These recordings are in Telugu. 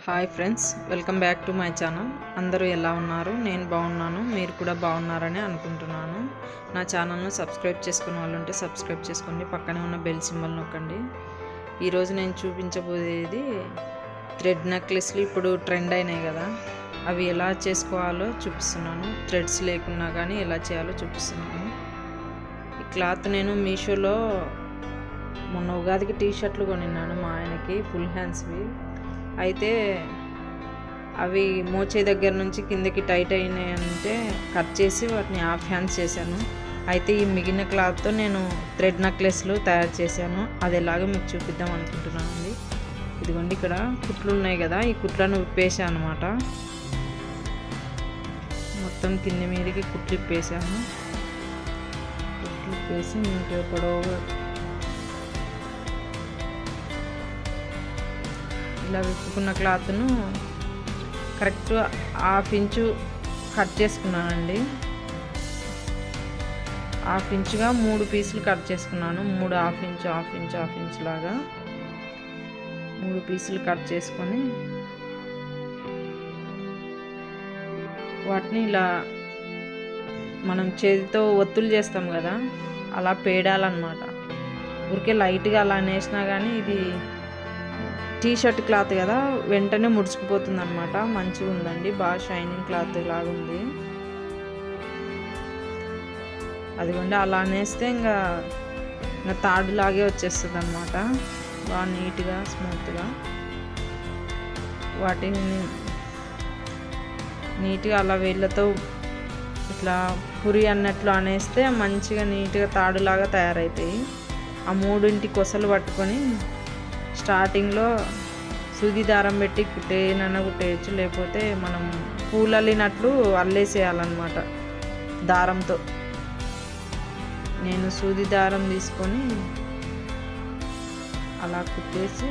hi friends welcome back to my channel అందరూ ఎలా ఉన్నారు నేను బాగున్నాను మీరు కూడా బాగున్నారని అనుకుంటున్నాను నా ఛానల్ను సబ్స్క్రైబ్ చేసుకున్న వాళ్ళు ఉంటే సబ్స్క్రైబ్ చేసుకోండి పక్కనే ఉన్న బెల్ సింబల్ నొక్కండి ఈరోజు నేను చూపించబోయేది థ్రెడ్ నెక్లెస్లు ఇప్పుడు ట్రెండ్ అయినాయి కదా అవి ఎలా చేసుకోవాలో చూపిస్తున్నాను థ్రెడ్స్ లేకున్నా కానీ ఎలా చేయాలో చూపిస్తున్నాను ఈ క్లాత్ నేను మీషోలో మొన్న ఉగాదికి టీ షర్ట్లు కొనిన్నాను మా ఆయనకి ఫుల్ హ్యాండ్స్వి అయితే అవి మోచే దగ్గర నుంచి కిందకి టైట్ అయినాయి అంటే కట్ చేసి వాటిని హాఫ్ హ్యాండ్స్ చేశాను అయితే ఈ మిగిలిన క్లాత్తో నేను థ్రెడ్ నెక్లెస్లు తయారు చేశాను అది ఎలాగో మీకు చూపిద్దాం అనుకుంటున్నాను అండి ఇదిగోండి ఇక్కడ కుట్లు ఉన్నాయి కదా ఈ కుట్లను విప్పేసాను అనమాట మొత్తం కింది మీదకి కుట్లు ఇప్పేసాను కుట్లు ఇప్పేసి నీట్గా పొడవుగా ఇలా విప్పుకున్న క్లాత్ను కరెక్ట్ హాఫ్ ఇంచు కట్ చేసుకున్నానండి హాఫ్ ఇంచుగా మూడు పీసులు కట్ చేసుకున్నాను మూడు half inch half inch half inch లాగా మూడు పీసులు కట్ చేసుకొని వాటిని ఇలా మనం చేతితో ఒత్తులు చేస్తాం కదా అలా పేడాలన్నమాట ఊరికే లైట్గా అలా నేసినా కానీ ఇది టీ షర్ట్ క్లాత్ కదా వెంటనే ముడుచుకుపోతుంది అనమాట మంచిగా ఉందండి బాగా షైనింగ్ క్లాత్ లాగా ఉంది అదిగోండి అలా నేస్తే ఇంకా ఇంకా తాడులాగే వచ్చేస్తుంది అనమాట బాగా నీట్గా స్మూత్గా వాటిని నీట్గా అలా వేళ్ళతో ఇట్లా పురి అన్నట్లు అనేస్తే మంచిగా నీట్గా తాడులాగా తయారవుతాయి ఆ మూడింటి కొసలు పట్టుకొని స్టార్టింగ్లో సూది దారం పెట్టి కుట్టేనన్నా కుట్టేయచ్చు లేకపోతే మనం పూలు అల్లినట్లు అల్లేసేయాలన్నమాట దారంతో నేను సూది దారం తీసుకొని అలా కుట్టేసి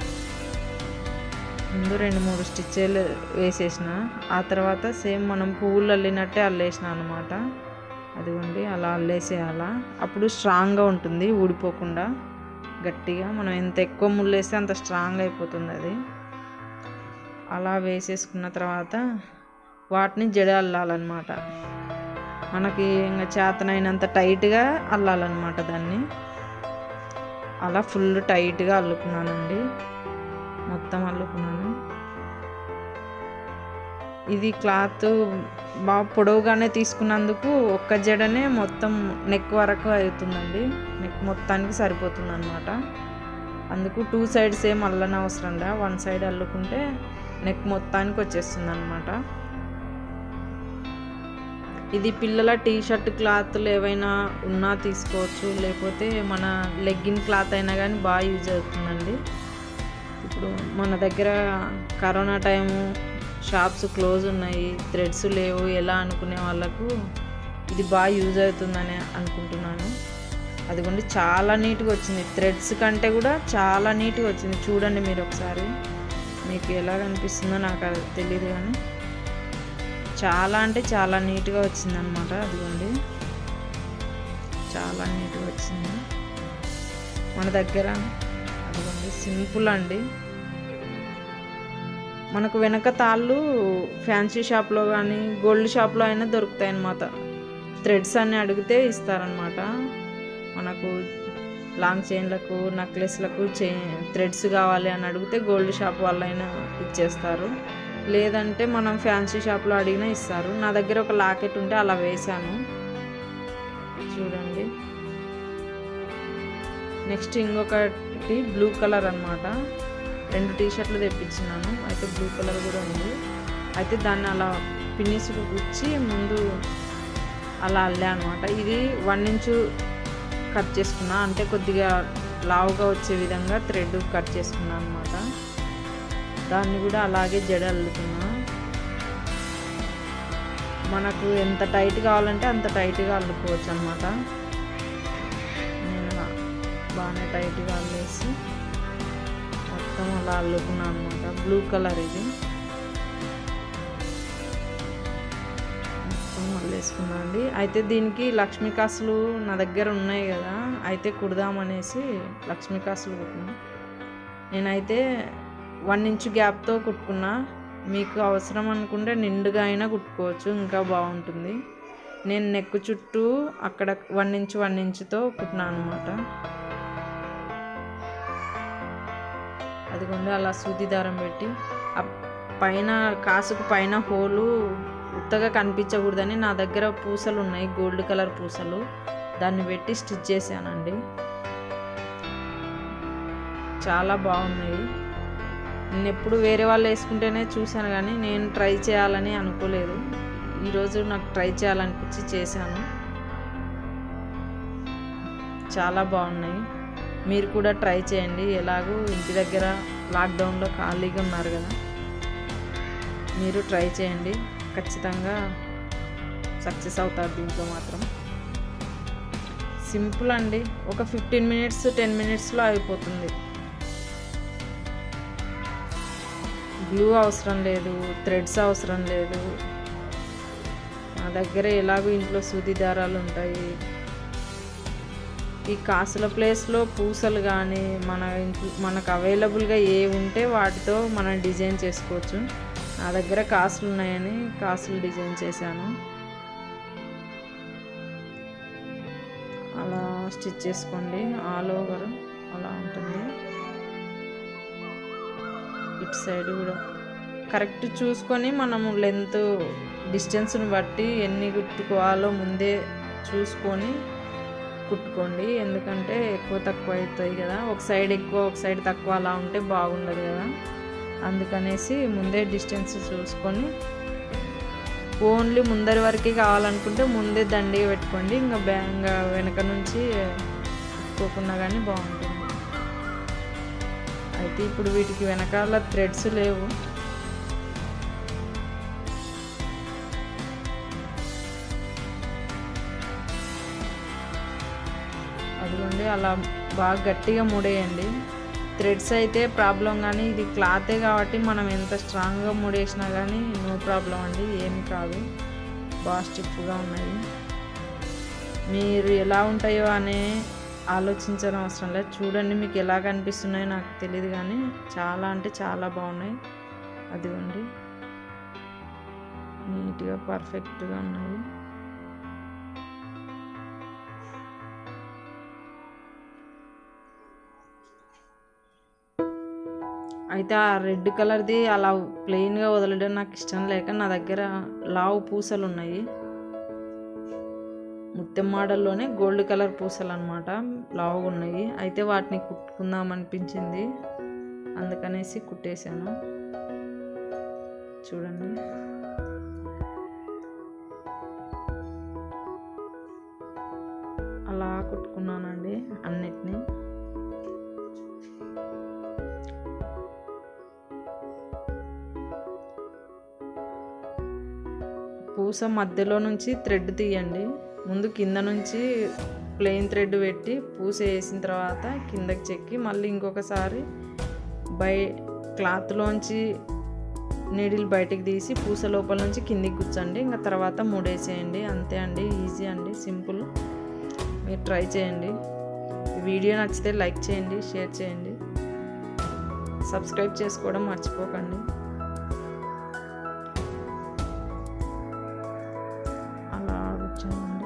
ముందు రెండు మూడు స్టిచ్చేలు వేసేసిన ఆ తర్వాత సేమ్ మనం పువ్వులు అల్లినట్టే అల్లేసిన అనమాట అదిగోండి అలా అల్లేసేయాలా అప్పుడు స్ట్రాంగ్గా ఉంటుంది ఊడిపోకుండా గట్టిగా మనం ఎంత ఎక్కువ ముళ్ళేస్తే అంత స్ట్రాంగ్ అయిపోతుంది అది అలా వేసేసుకున్న తర్వాత వాటిని జడ అల్లాలన్నమాట మనకి ఇంకా చేతనైనంత టైట్గా అల్లాలన్నమాట దాన్ని అలా ఫుల్ టైట్గా అల్లుకున్నానండి మొత్తం అల్లుకున్నాను ఇది క్లాత్ బాగా పొడవుగానే తీసుకున్నందుకు ఒక్క జడనే మొత్తం నెక్ వరకు అవుతుందండి నెక్ మొత్తానికి సరిపోతుంది అనమాట అందుకు టూ సైడ్స్ ఏం అల్లన అవసరం లే వన్ సైడ్ అల్లుకుంటే నెక్ మొత్తానికి వచ్చేస్తుంది అనమాట ఇది పిల్లల టీ షర్ట్ క్లాత్లు ఏవైనా ఉన్నా తీసుకోవచ్చు లేకపోతే మన లెగ్గిన్ క్లాత్ అయినా కానీ బాగా యూజ్ అవుతుందండి ఇప్పుడు మన దగ్గర కరోనా టైము షాప్స్ క్లోజ్ ఉన్నాయి థ్రెడ్స్ లేవు ఎలా అనుకునే వాళ్ళకు ఇది బాగా యూజ్ అవుతుందని అనుకుంటున్నాను అదిగోండి చాలా నీట్గా వచ్చింది థ్రెడ్స్ కంటే కూడా చాలా నీట్గా వచ్చింది చూడండి మీరు ఒకసారి మీకు ఎలా కనిపిస్తుందో నాకు అది తెలియదు కానీ చాలా అంటే చాలా నీట్గా వచ్చింది అనమాట అదిగోండి చాలా నీట్గా వచ్చింది మన దగ్గర అదిగోండి సింపుల్ అండి మనకు వెనక తాళ్ళు ఫ్యాన్సీ షాప్లో కానీ గోల్డ్ షాప్లో అయినా దొరుకుతాయి అన్నమాట థ్రెడ్స్ అన్ని అడిగితే ఇస్తారనమాట మనకు లాంగ్ చైన్లకు నెక్లెస్లకు చై థ్రెడ్స్ కావాలి అని అడిగితే గోల్డ్ షాప్ వాళ్ళైనా ఇచ్చేస్తారు లేదంటే మనం ఫ్యాన్సీ షాప్లో అడిగినా ఇస్తారు నా దగ్గర ఒక లాకెట్ ఉంటే అలా వేశాను చూడండి నెక్స్ట్ ఇంకొకటి బ్లూ కలర్ అనమాట రెండు టీ షర్ట్లు తెప్పించినాను అయితే బ్లూ కలర్ కూడా ఉంది అయితే దాన్ని అలా పిన్నిసుకు గుచ్చి ముందు అలా అల్లే అనమాట ఇది వన్ ఇంచు కట్ చేసుకున్నా అంటే కొద్దిగా లావుగా వచ్చే విధంగా థ్రెడ్ కట్ చేసుకున్నా అనమాట దాన్ని కూడా అలాగే జడ అల్లుతున్నా మనకు ఎంత టైట్ కావాలంటే అంత టైట్గా అల్లుకోవచ్చు అనమాట నేను బాగానే టైట్గా అల్లేసి మొత్తం అలా అల్లుకున్నాను అనమాట బ్లూ కలర్ ఇది మొత్తం అల్లేసుకున్నా అండి అయితే దీనికి లక్ష్మీ కాసులు నా దగ్గర ఉన్నాయి కదా అయితే కుడదామనేసి లక్ష్మీ కాసులు కుట్టినా నేనైతే వన్ ఇంచ్ గ్యాప్తో కుట్టుకున్నా మీకు అవసరం అనుకుంటే నిండుగా అయినా కుట్టుకోవచ్చు ఇంకా బాగుంటుంది నేను నెక్ చుట్టూ అక్కడ వన్ ఇంచ్ వన్ ఇంచుతో కుట్టినా అనమాట అదిగోండి అలా సూది దారం పెట్టి ఆ పైన కాసుకు పైన హోలు ఉత్తగా కనిపించకూడదని నా దగ్గర పూసలు ఉన్నాయి గోల్డ్ కలర్ పూసలు దాన్ని పెట్టి స్టిచ్ చేశానండి చాలా బాగున్నాయి నేను ఎప్పుడు వేరే వాళ్ళు వేసుకుంటేనే చూశాను కానీ నేను ట్రై చేయాలని అనుకోలేదు ఈరోజు నాకు ట్రై చేయాలనిపించి చేశాను చాలా బాగున్నాయి మీరు కూడా ట్రై చేయండి ఎలాగో ఇంటి దగ్గర లాక్డౌన్లో ఖాళీగా ఉన్నారు కదా మీరు ట్రై చేయండి ఖచ్చితంగా సక్సెస్ అవుతారు దీంట్లో మాత్రం సింపుల్ అండి ఒక ఫిఫ్టీన్ మినిట్స్ టెన్ మినిట్స్లో అయిపోతుంది గ్లూ అవసరం లేదు థ్రెడ్స్ అవసరం లేదు నా దగ్గర ఎలాగో ఇంట్లో సూది దారాలు ఉంటాయి ఈ కాసుల ప్లేస్లో పూసలు కానీ మన ఇంట్లో మనకు అవైలబుల్గా ఏ ఉంటే వాటితో మనం డిజైన్ చేసుకోవచ్చు నా దగ్గర కాసులు ఉన్నాయని కాసులు డిజైన్ చేశాను అలా స్టిచ్ చేసుకోండి ఆల్ ఓవర్ అలా ఉంటుంది ఇటు సైడ్ కూడా కరెక్ట్ చూసుకొని మనము లెంత్ డిస్టెన్స్ని బట్టి ఎన్ని కుట్టుకోవాలో ముందే చూసుకొని కుట్టుకోండి ఎందుకంటే ఎక్కువ తక్కువ అవుతాయి కదా ఒక సైడ్ ఎక్కువ ఒక సైడ్ తక్కువ అలా ఉంటే బాగుండదు కదా అందుకనేసి ముందే డిస్టెన్స్ చూసుకొని ఓన్లీ ముందరి వరకే కావాలనుకుంటే ముందే దండిగా పెట్టుకోండి ఇంకా బ్యా ఇంకా వెనక నుంచి కుట్టుకోకుండా కానీ బాగుంటుంది అయితే ఇప్పుడు వీటికి వెనకాల థ్రెడ్స్ లేవు అదిగోండి అలా బాగా గట్టిగా ముడేయండి థ్రెడ్స్ అయితే ప్రాబ్లం కానీ ఇది క్లాతే కాబట్టి మనం ఎంత స్ట్రాంగ్గా ముడేసినా కానీ నో ప్రాబ్లం అండి ఏమి కాదు బాగా స్టిఫ్గా ఉన్నాయి మీరు ఎలా ఉంటాయో అనే ఆలోచించడం అవసరం లేదు చూడండి మీకు ఎలా కనిపిస్తున్నాయో నాకు తెలియదు కానీ చాలా అంటే చాలా బాగున్నాయి అదిగోండి నీట్గా పర్ఫెక్ట్గా ఉన్నాయి అయితే ఆ రెడ్ కలర్ది అలా ప్లెయిన్గా వదలడం నాకు ఇష్టం లేక నా దగ్గర లావు పూసలు ఉన్నాయి ముత్యం మోడల్లోనే గోల్డ్ కలర్ పూసలు అనమాట లావుగా ఉన్నాయి అయితే వాటిని కుట్టుకుందాం అనిపించింది అందుకనేసి కుట్టేశాను చూడండి అలా కుట్టుకున్నానండి అన్నిటినీ పూస మధ్యలో నుంచి థ్రెడ్ తీయండి ముందు కింద నుంచి ప్లెయిన్ థ్రెడ్ పెట్టి పూస వేసిన తర్వాత కిందకి చెక్కి మళ్ళీ ఇంకొకసారి బై క్లాత్లోంచి నీడిల్ బయటికి తీసి పూస లోపల నుంచి కిందికి కూర్చోండి ఇంకా తర్వాత మూడేసేయండి అంతే అండి ఈజీ అండి సింపుల్ మీరు ట్రై చేయండి ఈ వీడియో నచ్చితే లైక్ చేయండి షేర్ చేయండి సబ్స్క్రైబ్ చేసుకోవడం మర్చిపోకండి అలా వచ్చానండి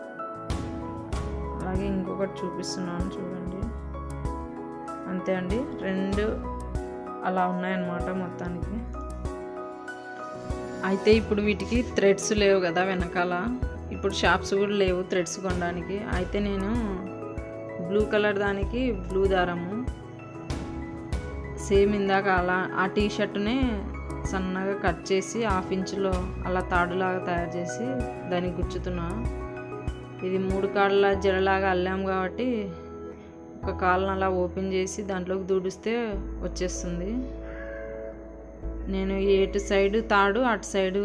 అలాగే ఇంకొకటి చూపిస్తున్నాను చూడండి అంతే అండి రెండు అలా ఉన్నాయన్నమాట మొత్తానికి అయితే ఇప్పుడు వీటికి థ్రెడ్స్ లేవు కదా వెనకాల ఇప్పుడు షాప్స్ కూడా లేవు థ్రెడ్స్ కొనడానికి అయితే నేను బ్లూ కలర్ దానికి బ్లూ దారము సేమ్ ఇందాక అలా ఆ టీ షర్ట్నే సన్నగా కట్ చేసి హాఫ్ ఇంచులో అలా తాడులాగా తయారు చేసి దానికి గుచ్చుతున్నా ఇది మూడు కాళ్ళ జడలాగా అల్లాం కాబట్టి ఒక కాళ్ళను అలా ఓపెన్ చేసి దాంట్లోకి దూడిస్తే వచ్చేస్తుంది నేను ఎటు సైడ్ తాడు అటు సైడు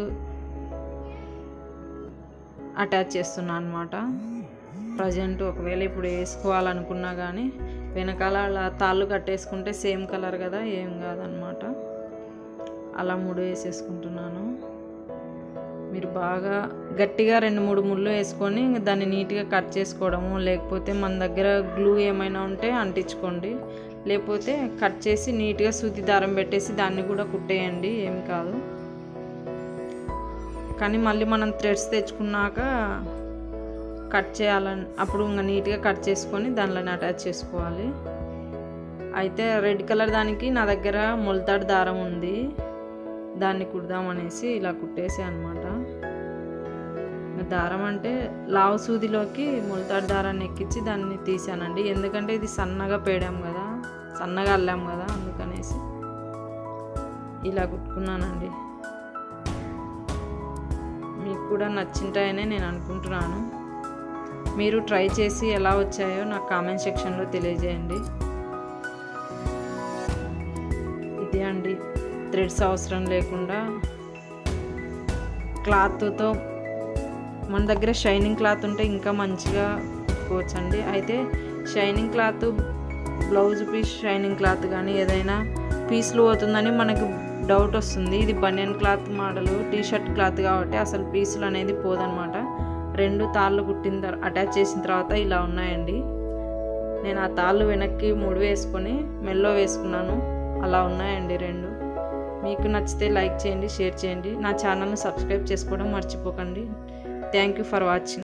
అటాచ్ చేస్తున్నాను అనమాట ప్రజెంట్ ఒకవేళ ఇప్పుడు వేసుకోవాలనుకున్నా కానీ వెనకాల అలా తాళ్ళు కట్టేసుకుంటే సేమ్ కలర్ కదా ఏం కాదనమాట అలా ముడి వేసేసుకుంటున్నాను మీరు బాగా గట్టిగా రెండు మూడు ముళ్ళు వేసుకొని ఇంక దాన్ని నీట్గా కట్ చేసుకోవడము లేకపోతే మన దగ్గర గ్లూ ఏమైనా ఉంటే అంటించుకోండి లేకపోతే కట్ చేసి నీట్గా సూది దారం పెట్టేసి దాన్ని కూడా కుట్టేయండి ఏం కాదు కానీ మళ్ళీ మనం థ్రెడ్స్ తెచ్చుకున్నాక కట్ చేయాలని అప్పుడు ఇంకా నీట్గా కట్ చేసుకొని దానిలోనే అటాచ్ చేసుకోవాలి అయితే రెడ్ కలర్ దానికి నా దగ్గర మొలతాడు దారం ఉంది దాన్ని కుడదామనేసి ఇలా కుట్టేసి అనమాట దారం అంటే లావు సూదిలోకి మొలతాడు దారాన్ని ఎక్కించి దాన్ని తీసానండి ఎందుకంటే ఇది సన్నగా పేడాం కదా సన్నగా అల్లాం కదా అందుకనేసి ఇలా కుట్టుకున్నానండి మీకు కూడా నచ్చింటాయనే నేను అనుకుంటున్నాను మీరు ట్రై చేసి ఎలా వచ్చాయో నాకు కామెంట్ సెక్షన్లో తెలియజేయండి ఇదే అండి థ్రెడ్స్ అవసరం లేకుండా క్లాత్తో మన దగ్గర షైనింగ్ క్లాత్ ఉంటే ఇంకా మంచిగా కుట్టుకోవచ్చండి అయితే shining cloth blouse piece shining cloth కానీ ఏదైనా పీస్లు పోతుందని మనకు డౌట్ వస్తుంది ఇది banian cloth model T shirt cloth కాబట్టి అసలు పీసులు అనేది పోదనమాట రెండు తాళ్ళు కుట్టిన తర్వాత అటాచ్ చేసిన తర్వాత ఇలా ఉన్నాయండి నేను ఆ తాళ్ళు వెనక్కి ముడి వేసుకొని మెల్లో వేసుకున్నాను అలా ఉన్నాయండి రెండు మీకు నచ్చితే లైక్ చేయండి షేర్ చేయండి నా ఛానల్ని సబ్స్క్రైబ్ చేసుకోవడం మర్చిపోకండి థ్యాంక్ యూ ఫర్ వాచింగ్